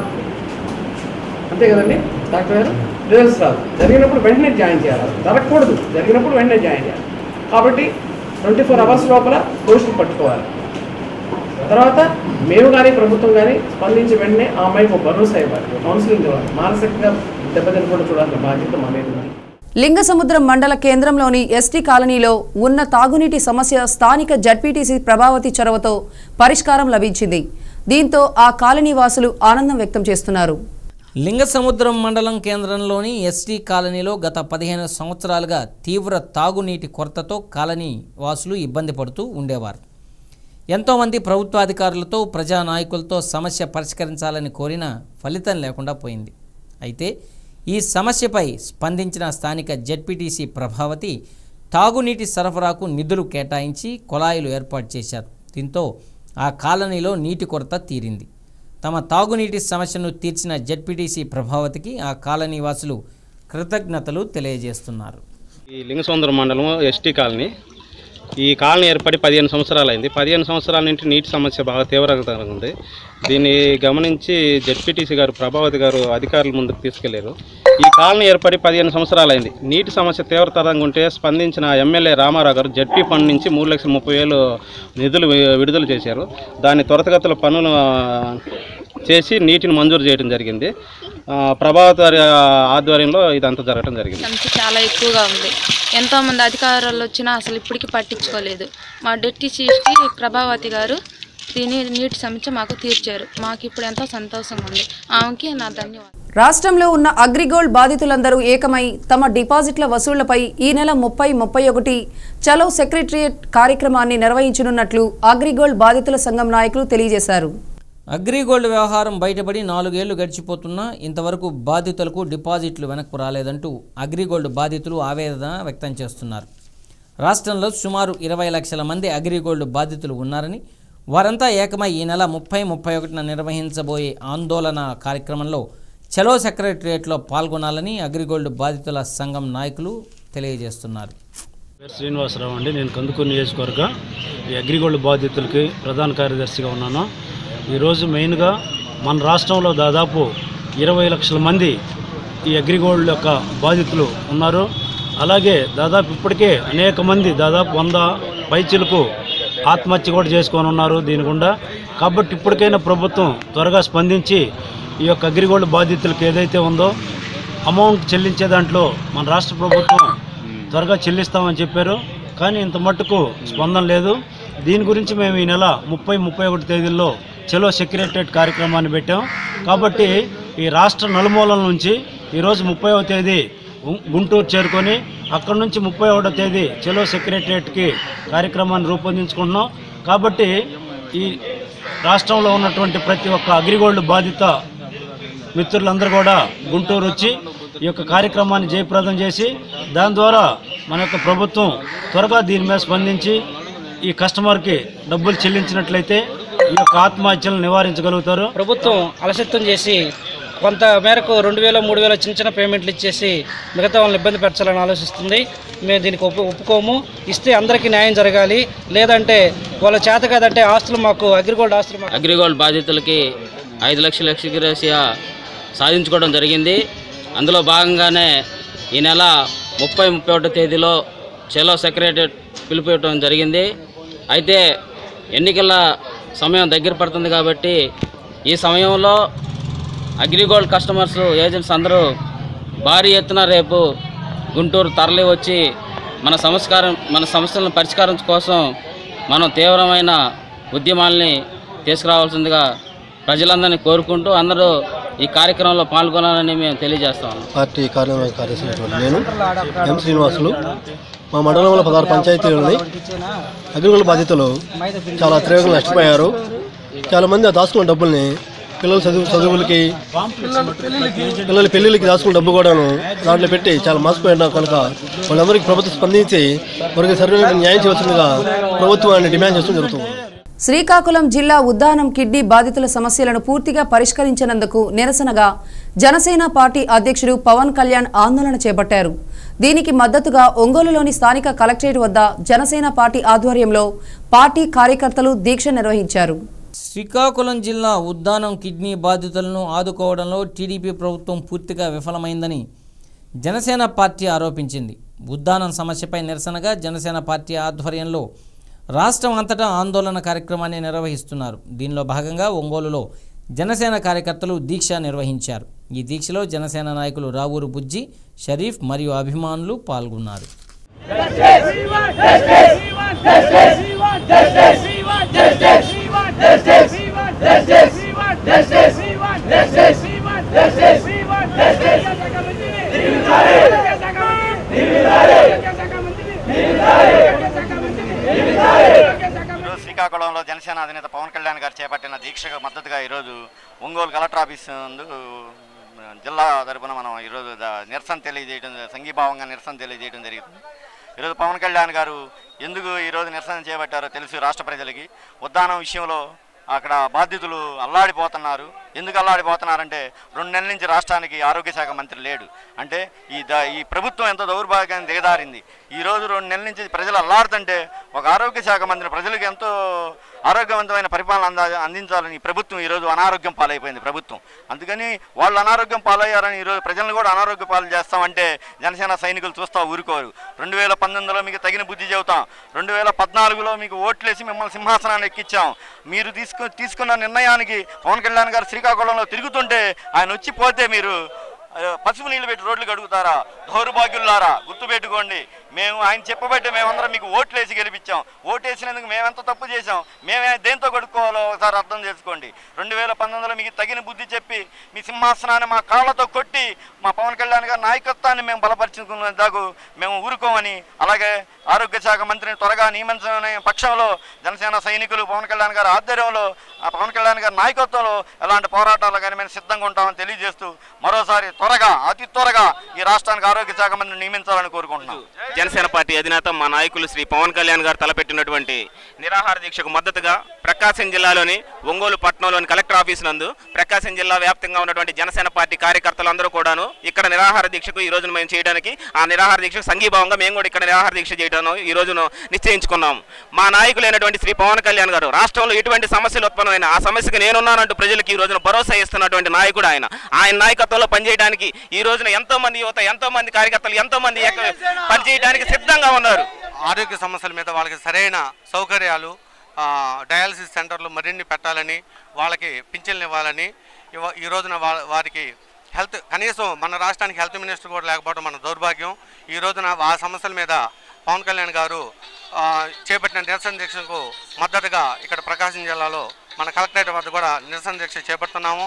అంతే కదండి డాక్టర్ గారు రిజల్ట్స్ రాదు జరిగినప్పుడు వెంటనే జాయిన్ చేయాలి జరగకూడదు జరిగినప్పుడు వెంటనే జాయిన్ చేయాలి కాబట్టి ట్వంటీ ఫోర్ అవర్స్ లోపల దోషులు పట్టుకోవాలి తర్వాత మేము కానీ ప్రభుత్వం కానీ స్పందించి వెంటనే ఆ అమ్మాయికి ఒక భరోసా ఇవ్వాలి కౌన్సిలింగ్ ఇవ్వాలి మానసికంగా దెబ్బతినకుండా చూడాల్సిన బాధ్యత మా మీద ఉంది లింగసముద్రం మండల కేంద్రంలోని ఎస్టీ కాలనీలో ఉన్న తాగునీటి సమస్య స్థానిక జడ్పీటీసీ ప్రభావతి చొరవతో పరిష్కారం లభించింది దీంతో ఆ కాలనీ వాసులు ఆనందం వ్యక్తం చేస్తున్నారు లింగసముద్రం మండలం కేంద్రంలోని ఎస్టీ కాలనీలో గత పదిహేను సంవత్సరాలుగా తీవ్ర తాగునీటి కొరతతో కాలనీ వాసులు ఇబ్బంది పడుతూ ఉండేవారు ఎంతోమంది ప్రభుత్వాధికారులతో ప్రజానాయకులతో సమస్య పరిష్కరించాలని కోరినా ఫలితం లేకుండా పోయింది అయితే ఈ సమస్యపై స్పందించిన స్థానిక జెడ్పీటీసీ ప్రభావతి తాగునీటి సరఫరాకు నిధులు కేటాయించి కుళాయిలు ఏర్పాటు చేశారు దీంతో ఆ కాలనీలో నీటి కొరత తీరింది తమ తాగునీటి సమస్యను తీర్చిన జెడ్పీటీసీ ప్రభావతికి ఆ కాలనీ వాసులు కృతజ్ఞతలు తెలియజేస్తున్నారు ఈ లింగసముద్రం మండలం ఎస్టీ కాలనీ ఈ కాలనీ ఏర్పడి పదిహేను సంవత్సరాలు అయింది పదిహేను సంవత్సరాల నుంచి నీటి సమస్య బాగా తీవ్రంగా ఉంది దీన్ని గమనించి జెడ్పీటీసీ గారు ప్రభావతి గారు అధికారుల ముందుకు తీసుకెళ్లారు ఈ కాలనీ ఏర్పడి పదిహేను సంవత్సరాలు అయింది నీటి సమస్య తీవ్రతరంగా ఉంటే స్పందించిన ఎమ్మెల్యే రామారావు గారు జడ్పీ ఫండ్ నుంచి మూడు లక్షల ముప్పై వేలు నిధులు వి- విడుదల చేశారు దాన్ని త్వరతగతిలో పనులు ఆ, చేసి నీటిని మంజూరు చేయడం జరిగింది ఆ, ప్రభావతి గారి ఆధ్వర్యంలో ఇదంతా జరగడం జరిగింది సమస్య చాలా ఎక్కువగా ఉంది ఎంతో మంది అధికారులు వచ్చినా అసలు ఇప్పటికీ పట్టించుకోలేదు మా డిప్యూటీ చీఫ్కి ప్రభావతి గారు దీని నీటి సమస్య మాకు తీర్చారు మాకు ఇప్పుడు ఎంతో సంతోషంగా ఉంది ఆమెకి నా ధన్యవాదాలు రాష్ట్రంలో ఉన్న అగ్రిగోల్డ్ బాధితులందరూ ఏకమై తమ డిపాజిట్ల వసూళ్లపై ఈ నెల ముప్పై ముప్పై ఒకటి చలో సెక్రటరియట్ కార్యక్రమాన్ని నిర్వహించనున్నట్లు అగ్రిగోల్డ్ బాధితుల సంఘం నాయకులు తెలియజేశారు అగ్రిగోల్డ్ వ్యవహారం బయటపడి నాలుగేళ్లు గడిచిపోతున్నా ఇంతవరకు బాధితులకు డిపాజిట్లు వెనక్కు రాలేదంటూ అగ్రిగోల్డ్ బాధితులు ఆవేదన వ్యక్తం చేస్తున్నారు రాష్ట్రంలో సుమారు ఇరవై లక్షల మంది అగ్రిగోల్డ్ బాధితులు ఉన్నారని వారంతా ఏకమై ఈ నెల ముప్పై ముప్పై ఒకటిన నిర్వహించబోయే ఆందోళన కార్యక్రమంలో చలో సెక్రటరియట్లో పాల్గొనాలని అగ్రిగోల్డ్ బాధితుల సంఘం నాయకులు తెలియజేస్తున్నారు పేరు శ్రీనివాసరావు అండి నేను కందుకూరు నియోజకవర్గ ఈ అగ్రిగోల్డ్ బాధితులకి ప్రధాన కార్యదర్శిగా ఉన్నాను ఈరోజు మెయిన్గా మన రాష్ట్రంలో దాదాపు ఇరవై లక్షల మంది ఈ అగ్రిగోల్డ్ యొక్క బాధితులు ఉన్నారు అలాగే దాదాపు ఇప్పటికే అనేక మంది దాదాపు వంద పైచిలకు ఆత్మహత్య కూడా చేసుకొని ఉన్నారు దీని గుండా కాబట్టి ఇప్పటికైనా ప్రభుత్వం త్వరగా స్పందించి ఈ యొక్క అగ్రిగోల్డ్ బాధితులకు ఏదైతే ఉందో అమౌంట్ చెల్లించే దాంట్లో మన రాష్ట్ర ప్రభుత్వం త్వరగా చెల్లిస్తామని చెప్పారు కానీ ఇంత మట్టుకు స్పందన లేదు దీని గురించి మేము ఈ నెల ముప్పై ముప్పై ఒకటి తేదీల్లో చలో సెక్రటరియట్ కార్యక్రమాన్ని పెట్టాం కాబట్టి ఈ రాష్ట్ర నలుమూలల నుంచి ఈరోజు ముప్పైవ తేదీ గు- గుంటూరు చేరుకొని అక్కడ నుంచి ముప్పై ఒకటో తేదీ చలో సెక్రటరియట్కి కార్యక్రమాన్ని రూపొందించుకుంటున్నాం కాబట్టి ఈ రాష్ట్రంలో ఉన్నటువంటి ప్రతి ఒక్క అగ్రిగోల్డ్ బాధిత మిత్రులందరూ కూడా గుంటూరు వచ్చి ఈ యొక్క కార్యక్రమాన్ని జయప్రదం చేసి దాని ద్వారా మన యొక్క ప్రభుత్వం త్వరగా దీని మీద స్పందించి ఈ కస్టమర్కి డబ్బులు చెల్లించినట్లయితే ఈ యొక్క ఆత్మహత్యలను నివారించగలుగుతారు ప్రభుత్వం అలసత్వం చేసి కొంత మేరకు రెండు వేల మూడు వేల చిన్న చిన్న పేమెంట్లు ఇచ్చేసి మిగతా వాళ్ళని ఇబ్బంది పెట్టాలని ఆలోచిస్తుంది మేము దీనికి ఒప్పు ఒప్పుకోము ఇస్తే అందరికీ న్యాయం జరగాలి లేదంటే వాళ్ళ చేత కాదంటే ఆస్తులు మాకు అగ్రిగోల్డ్ ఆస్తులు మాకు అగ్రిగోల్డ్ బాధితులకి ఐదు లక్షల ఎక్స్గ్రేసియా సాధించుకోవడం జరిగింది అందులో భాగంగానే ఈ నెల ముప్పై ముప్పై ఒకటో తేదీలో చెలో సెక్రటరీ పిలుపు ఇవ్వడం జరిగింది అయితే ఎన్నికల సమయం దగ్గర పడుతుంది కాబట్టి ఈ సమయంలో అగ్రిగోల్డ్ కస్టమర్స్ ఏజెంట్స్ అందరూ భారీ ఎత్తున రేపు గుంటూరు తరలి వచ్చి మన సంస్కారం మన సమస్యలను పరిష్కారం కోసం మనం తీవ్రమైన ఉద్యమాల్ని తీసుకురావాల్సిందిగా ప్రజలందరినీ కోరుకుంటూ అందరూ ఈ కార్యక్రమంలో పాల్గొనాలని మేము తెలియజేస్తాము పార్టీ కార్యనిర్వాహక కార్యదర్శి నేను ఎం శ్రీనివాసులు మా మండలంలో పదహారు పంచాయతీలు ఉన్నాయి అగ్రికల్చర్ బాధితులు చాలా తీవ్రంగా నష్టపోయారు చాలామంది ఆ దాచుకున్న డబ్బుల్ని పిల్లల చదువు చదువులకి పిల్లల పెళ్ళిళ్ళకి దాచుకున్న డబ్బు కూడాను దాంట్లో పెట్టి చాలా మోసపోయినా కనుక వాళ్ళందరికీ ప్రభుత్వం స్పందించి వారికి సరైన న్యాయం చేయవలసిందిగా ప్రభుత్వాన్ని డిమాండ్ చేస్తూ జరుగుతుంది శ్రీకాకుళం జిల్లా ఉద్దానం కిడ్నీ బాధితుల సమస్యలను పూర్తిగా పరిష్కరించినందుకు నిరసనగా జనసేన పార్టీ అధ్యక్షుడు పవన్ కళ్యాణ్ ఆందోళన చేపట్టారు దీనికి మద్దతుగా ఒంగోలులోని స్థానిక కలెక్టరేట్ వద్ద జనసేన పార్టీ ఆధ్వర్యంలో పార్టీ కార్యకర్తలు దీక్ష నిర్వహించారు శ్రీకాకుళం జిల్లా ఉద్దానం కిడ్నీ బాధితులను ఆదుకోవడంలో టీడీపీ ప్రభుత్వం పూర్తిగా విఫలమైందని జనసేన పార్టీ ఆరోపించింది ఉద్దానం సమస్యపై నిరసనగా జనసేన పార్టీ ఆధ్వర్యంలో రాష్ట్రం అంతటా ఆందోళన కార్యక్రమాన్ని నిర్వహిస్తున్నారు దీనిలో భాగంగా ఒంగోలులో జనసేన కార్యకర్తలు దీక్ష నిర్వహించారు ఈ దీక్షలో జనసేన నాయకులు రావూరు బుజ్జి షరీఫ్ మరియు అభిమానులు పాల్గొన్నారు ఈరోజు శ్రీకాకుళంలో జనసేన అధినేత పవన్ కళ్యాణ్ గారు చేపట్టిన దీక్షకు మద్దతుగా ఈరోజు ఒంగోలు కలెక్టర్ ఆఫీస్ నందు జిల్లా తరపున మనం ఈరోజు ద- నిరసన తెలియజేయడం సంఘీభావంగా నిరసన తెలియజేయడం జరుగుతుంది ఈరోజు పవన్ కళ్యాణ్ గారు ఎందుకు ఈరోజు నిరసన చేపట్టారో తెలుసు రాష్ట్ర ప్రజలకి ఉద్దానం విషయంలో అక్కడ బాధితులు అల్లాడిపోతున్నారు ఎందుకు అల్లాడిపోతున్నారంటే రెండు నెలల నుంచి రాష్ట్రానికి ఆరోగ్య శాఖ మంత్రి లేడు అంటే ఈ ద ఈ ప్రభుత్వం ఎంత దౌర్భాగ్యాన్ని దిగదారింది ఈ రోజు రెండు నెలల నుంచి ప్రజలు అల్లాడుతుంటే ఒక ఆరోగ్య శాఖ మంత్రి ప్రజలకు ఎంతో ఆరోగ్యవంతమైన పరిపాలన అంద అందించాలని ఈ ప్రభుత్వం ఈరోజు అనారోగ్యం పాలైపోయింది ప్రభుత్వం అందుకని వాళ్ళు అనారోగ్యం పాలయ్యారని ఈరోజు ప్రజలను కూడా అనారోగ్య పాలు చేస్తామంటే జనసేన సైనికులు చూస్తా ఊరుకోరు రెండు వేల పంతొమ్మిదిలో మీకు తగిన బుద్ధి చెబుతాం రెండు వేల పద్నాలుగులో మీకు ఓట్లేసి మిమ్మల్ని సింహాసనాన్ని ఎక్కించాం మీరు తీసుకు తీసుకున్న నిర్ణయానికి పవన్ కళ్యాణ్ గారు శ్రీకాకుళంలో తిరుగుతుంటే ఆయన వచ్చి పోతే మీరు ఆ, పసుపు నీళ్ళు పెట్టి రోడ్లు కడుగుతారా దౌర్భాగ్యులారా గుర్తుపెట్టుకోండి మేము ఆయన చెప్పబట్టే మేమందరం మీకు ఓట్లేసి గెలిపించాం ఓటేసినందుకు మేమెంత తప్పు చేశాం మేమే దేంతో కొడుకోవాలో ఒకసారి అర్థం చేసుకోండి రెండు వేల పంతొమ్మిదిలో మీకు తగిన బుద్ధి చెప్పి మీ సింహాసనాన్ని మా కాళ్ళతో కొట్టి మా పవన్ కళ్యాణ్ గారి నాయకత్వాన్ని మేము బలపరుచుకున్న దాకు మేము ఊరుకోమని అలాగే ఆరోగ్య శాఖ మంత్రిని త్వరగా నియమించని పక్షంలో జనసేన సైనికులు పవన్ కళ్యాణ్ గారి ఆధ్వర్యంలో ఆ పవన్ కళ్యాణ్ గారి నాయకత్వంలో ఎలాంటి పోరాటాలు కానీ మేము సిద్ధంగా ఉంటామని తెలియజేస్తూ మరోసారి త్వరగా అతి త్వరగా ఈ రాష్ట్రానికి ఆరోగ్య శాఖ మంత్రిని నియమించాలని కోరుకుంటున్నాం జనసేన పార్టీ అధినేత మా నాయకులు శ్రీ పవన్ కళ్యాణ్ గారు తలపెట్టినటువంటి నిరాహార దీక్షకు మద్దతుగా ప్రకాశం జిల్లాలోని ఒంగోలు పట్టణంలోని కలెక్టర్ ఆఫీస్ నందు ప్రకాశం జిల్లా వ్యాప్తంగా ఉన్నటువంటి జనసేన పార్టీ కార్యకర్తలందరూ కూడాను ఇక్కడ నిరాహార దీక్షకు ఈ రోజున మేము చేయడానికి ఆ నిరాహార దీక్షకు సంఘీభావంగా మేము కూడా ఇక్కడ నిరాహార దీక్ష చేయడం ఈ రోజును నిశ్చయించుకున్నాం మా నాయకులైనటువంటి శ్రీ పవన్ కళ్యాణ్ గారు రాష్ట్రంలో ఎటువంటి సమస్యలు ఉత్పన్నమైన ఆ సమస్యకు నేనున్నానంటూ ప్రజలకు ఈ రోజున భరోసా ఇస్తున్నటువంటి నాయకుడు ఆయన ఆయన నాయకత్వంలో పనిచేయడానికి ఈ రోజున ఎంతో మంది యువత ఎంతో మంది కార్యకర్తలు ఎంతో మంది ఎక్క- పనిచేయడానికి సిద్ధంగా ఉన్నారు ఆరోగ్య సమస్యల మీద వాళ్ళకి సరైన సౌకర్యాలు ఆ, డయాలసిస్ సెంటర్లు మరిన్ని పెట్టాలని వాళ్ళకి పింఛన్లు ఇవ్వాలని ఇవ- ఈ రోజున వా- వారికి హెల్త్ కనీసం మన రాష్ట్రానికి హెల్త్ మినిస్టర్ కూడా లేకపోవడం మన దౌర్భాగ్యం ఈ రోజున ఆ సమస్యల మీద పవన్ కళ్యాణ్ గారు ఆ, చేపట్టిన నిరసన దీక్షకు మద్దతుగా ఇక్కడ ప్రకాశం జిల్లాలో మన కలెక్టరేట్ వద్ద కూడా నిరసన దీక్ష చేపడుతున్నాము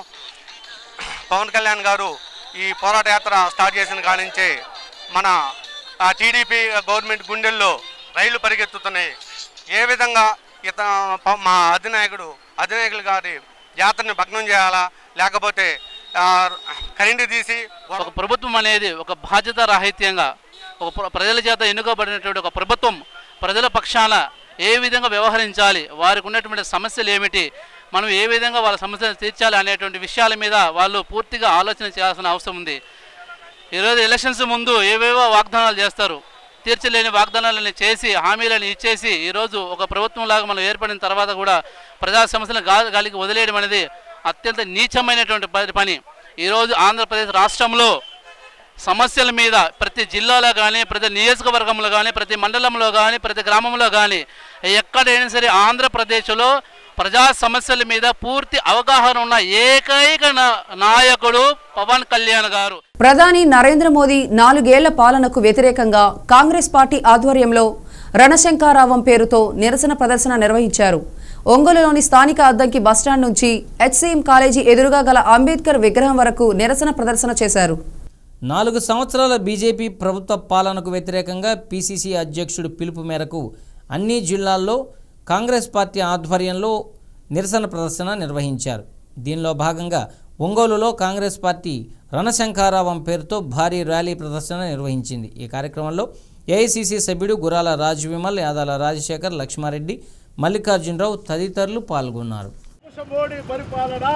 పవన్ కళ్యాణ్ గారు ఈ పోరాట యాత్ర స్టార్ట్ చేసిన కాడి నుంచే మన టీడీపీ గవర్నమెంట్ గుండెల్లో రైళ్లు పరిగెత్తుతున్నాయి ఏ విధంగా ఇత ప- మా అధినాయకుడు అధినాయకులు గారి యాత్రని భగ్నం చేయాలా లేకపోతే ఆ, కరెంటు తీసి ఒక ప్రభుత్వం అనేది ఒక బాధ్యత రాహిత్యంగా ఒక ప్ర- ప్రజల చేత ఎన్నుకోబడినటువంటి ఒక ప్రభుత్వం ప్రజల పక్షాన ఏ విధంగా వ్యవహరించాలి వారికి ఉన్నటువంటి సమస్యలు ఏమిటి మనం ఏ విధంగా వాళ్ళ సమస్యలు తీర్చాలి అనేటువంటి విషయాల మీద వాళ్ళు పూర్తిగా ఆలోచన చేయాల్సిన అవసరం ఉంది ఈరోజు ఎలక్షన్స్ ముందు ఏవేవో వాగ్దానాలు చేస్తారు తీర్చలేని వాగ్దానాలను చేసి హామీలను ఇచ్చేసి ఈరోజు ఒక ప్రభుత్వం లాగా మనం ఏర్పడిన తర్వాత కూడా ప్రజా సమస్యలను గా- గాలికి వదిలేయడం అనేది అత్యంత నీచమైనటువంటి ప- పని ఈరోజు ఆంధ్రప్రదేశ్ రాష్ట్రంలో సమస్యల మీద ప్రతి జిల్లాలో కానీ ప్రతి నియోజకవర్గంలో కానీ ప్రతి మండలంలో కానీ ప్రతి గ్రామంలో కానీ ఎక్కడైనా సరే ఆంధ్రప్రదేశ్లో ప్రజా సమస్యల మీద పూర్తి అవగాహన ఉన్న ఏకైక నా- నాయకుడు పవన్ కళ్యాణ్ గారు ప్రధాని నరేంద్ర మోదీ నాలుగేళ్ల పాలనకు వ్యతిరేకంగా కాంగ్రెస్ పార్టీ ఆధ్వర్యంలో రణశంకారావం పేరుతో నిరసన ప్రదర్శన నిర్వహించారు ఒంగోలులోని స్థానిక అద్దంకి బస్టాండ్ నుంచి హెచ్సిఎం కాలేజీ ఎదురుగా గల అంబేద్కర్ విగ్రహం వరకు నిరసన ప్రదర్శన చేశారు నాలుగు సంవత్సరాల బీజేపీ ప్రభుత్వ పాలనకు వ్యతిరేకంగా పీసీసీ అధ్యక్షుడు పిలుపు మేరకు అన్ని జిల్లాల్లో కాంగ్రెస్ పార్టీ ఆధ్వర్యంలో నిరసన ప్రదర్శన నిర్వహించారు దీనిలో భాగంగా ఒంగోలులో కాంగ్రెస్ పార్టీ రణశంఖారావం పేరుతో భారీ ర్యాలీ ప్రదర్శన నిర్వహించింది ఈ కార్యక్రమంలో ఏఐసీసీ సభ్యుడు గురాల రాజ్ విమల్ యాదాల రాజశేఖర్ లక్ష్మారెడ్డి మల్లికార్జునరావు తదితరులు పాల్గొన్నారు మోడీ పరిపాలన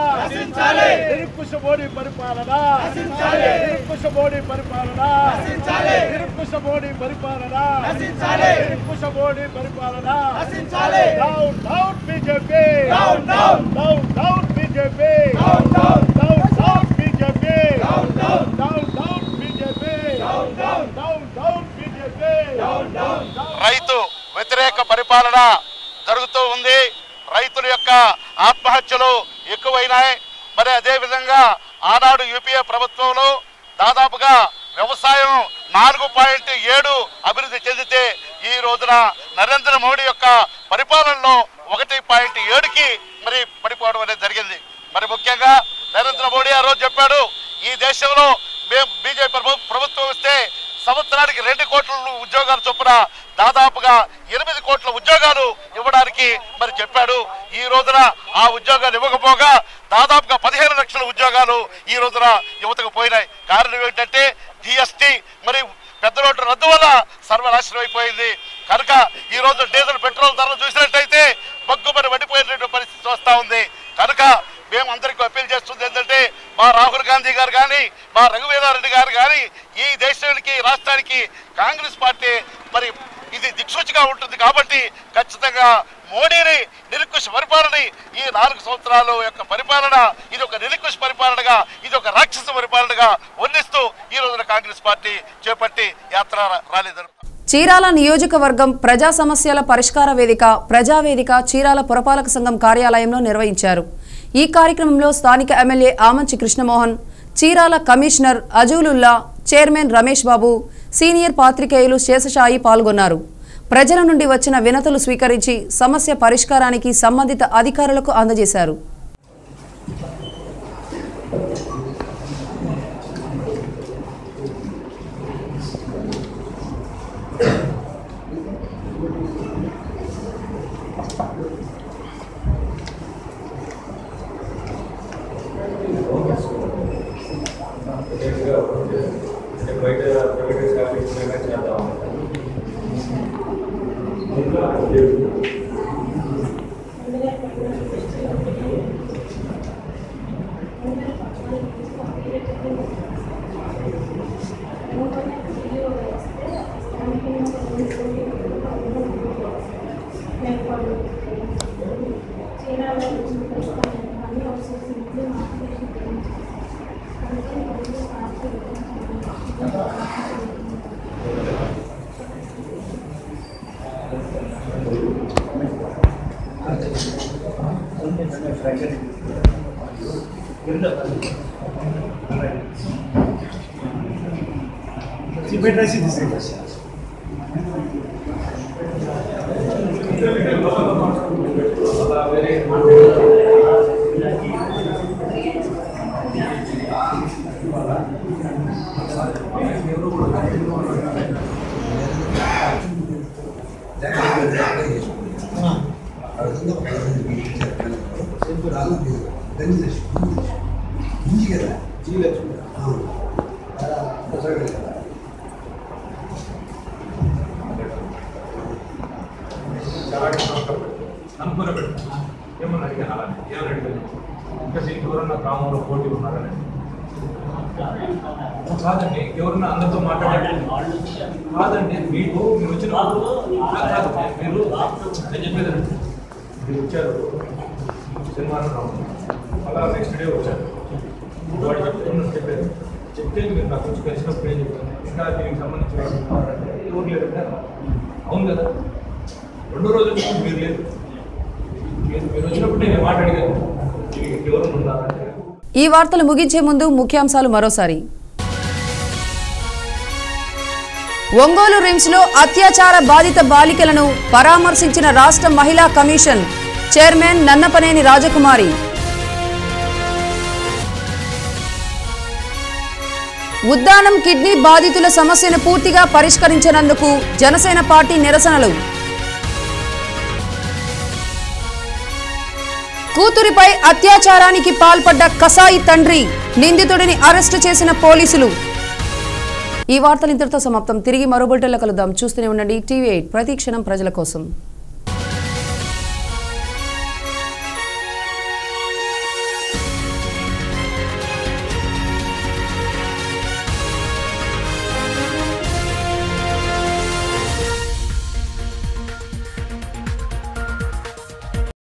నిరంకుశ మోడీ పరిపాలన నిరంకుశ మోడీ పరిపాలన నిరంకుశ మోడీ పరిపాలన నిరంకుశ మోడీ పరిపాలన down down BJP down down down down BJP down down down down BJP down down down down BJP down down down down BJP down down రైతు వ్యతిరేక పరిపాలన జరుగుతూ ఉంది రైతుల యొక్క ఆత్మహత్యలు ఎక్కువైనాయి మరి అదేవిధంగా ఆనాడు యూపీఏ ప్రభుత్వంలో దాదాపుగా వ్యవసాయం నాలుగు పాయింట్ ఏడు అభివృద్ధి చెందితే ఈ రోజున నరేంద్ర మోడీ యొక్క పరిపాలనలో ఒకటి పాయింట్ ఏడుకి మరి పడిపోవడం అనేది జరిగింది మరి ముఖ్యంగా నరేంద్ర మోడీ ఆ రోజు చెప్పాడు ఈ దేశంలో మేము బీజేపీ ప్రభు- ప్రభుత్వం వస్తే సంవత్సరానికి రెండు కోట్ల ఉద్యోగాలు చొప్పున దాదాపుగా ఎనిమిది కోట్ల ఉద్యోగాలు ఇవ్వడానికి మరి చెప్పాడు ఈ రోజున ఆ ఉద్యోగాలు ఇవ్వకపోగా దాదాపుగా పదిహేను లక్షల ఉద్యోగాలు ఈ రోజున యువతకు పోయినాయి కారణం ఏంటంటే జిఎస్టి మరి పెద్ద నోటు రద్దు వల్ల సర్వనాశనం అయిపోయింది కనుక ఈ రోజు డీజిల్ పెట్రోల్ ధరలు చూసినట్టయితే బగ్గుమని పడిపోయినటువంటి పరిస్థితి వస్తూ ఉంది కనుక మేము అందరికీ అప్పీల్ చేస్తుంది ఏంటంటే మా రాహుల్ గాంధీ గారు కానీ మా రఘువీరారెడ్డి గారు కానీ ఈ దేశానికి రాష్ట్రానికి కాంగ్రెస్ పార్టీ మరి ఇది దిక్సూచిగా ఉంటుంది కాబట్టి ఖచ్చితంగా మోడీని నిరంకుశ పరిపాలన ఈ నాలుగు సంవత్సరాల యొక్క పరిపాలన ఇది ఒక నిరంకుశ పరిపాలనగా ఇది ఒక రాక్షస పరిపాలనగా వర్ణిస్తూ ఈ రోజున కాంగ్రెస్ పార్టీ చేపట్టి యాత్ర ర్యాలీ జరుపుతుంది చీరాల నియోజకవర్గం ప్రజా సమస్యల పరిష్కార వేదిక ప్రజావేదిక చీరాల పురపాలక సంఘం కార్యాలయంలో నిర్వహించారు ఈ కార్యక్రమంలో స్థానిక MLA Amanchi Krishnamohan Chirala commissioner Ajulullah chairman Ramesh Babu senior పాత్రికేయులు శేషశాయి పాల్గొన్నారు ప్రజల నుండి వచ్చిన వినతులు స్వీకరించి సమస్య పరిష్కారానికి సంబంధిత అధికారులకు అందజేశారు అనుకున్న పెట్టు ఏమన్నా అడిగాను అలా ఏమని అడిగాను ఇంకా దీనికి ఎవరన్నా గ్రామంలో పోటీ ఉన్నారని కాదండి ఎవరన్నా అందరితో మాట్లాడండి కాదండి మీకు మీరు వచ్చిన కాదండి, మీరు నేను చెప్పేది మీరు వచ్చారు శనివారం రావు అలా నెక్స్ట్ డే వచ్చారు వాడు చెప్తున్నట్టు చెప్పారు చెప్తే మీరు నాకు వచ్చి కలిసినప్పుడు ఏం చెప్తాను ఇంకా దీనికి సంబంధించిన వాళ్ళు ఉన్నారంటే ఎవరు లేరు కదా అవును కదా రెండో రోజు వచ్చినప్పుడు మీరు లేదు లేదు మీరు వచ్చినప్పుడు నేను మాట అడిగాను ఎవరు ఉన్నారంటే ఈ వార్తలు ముగించే ముందు ముఖ్యాంశాలు మరోసారి ఒంగోలు రిమ్స్లో అత్యాచార బాధిత బాలికలను పరామర్శించిన రాష్ట్ర మహిళా commission chairman Nannapaneni Rajakumari Uddanam kidney బాధితుల సమస్యను పూర్తిగా పరిష్కరించినందుకు జనసేన పార్టీ నిరసనలు కూతురిపై అత్యాచారానికి పాల్పడ్డ కసాయి తండ్రి నిందితుడిని అరెస్టు చేసిన పోలీసులు ఈ వార్తలు ఇంతటితో సమాప్తం తిరిగి మరో బులెటిన్లో కలుద్దాం చూస్తూనే ఉండండి టీవీ ఎయిట్ ప్రతి క్షణం ప్రజల కోసం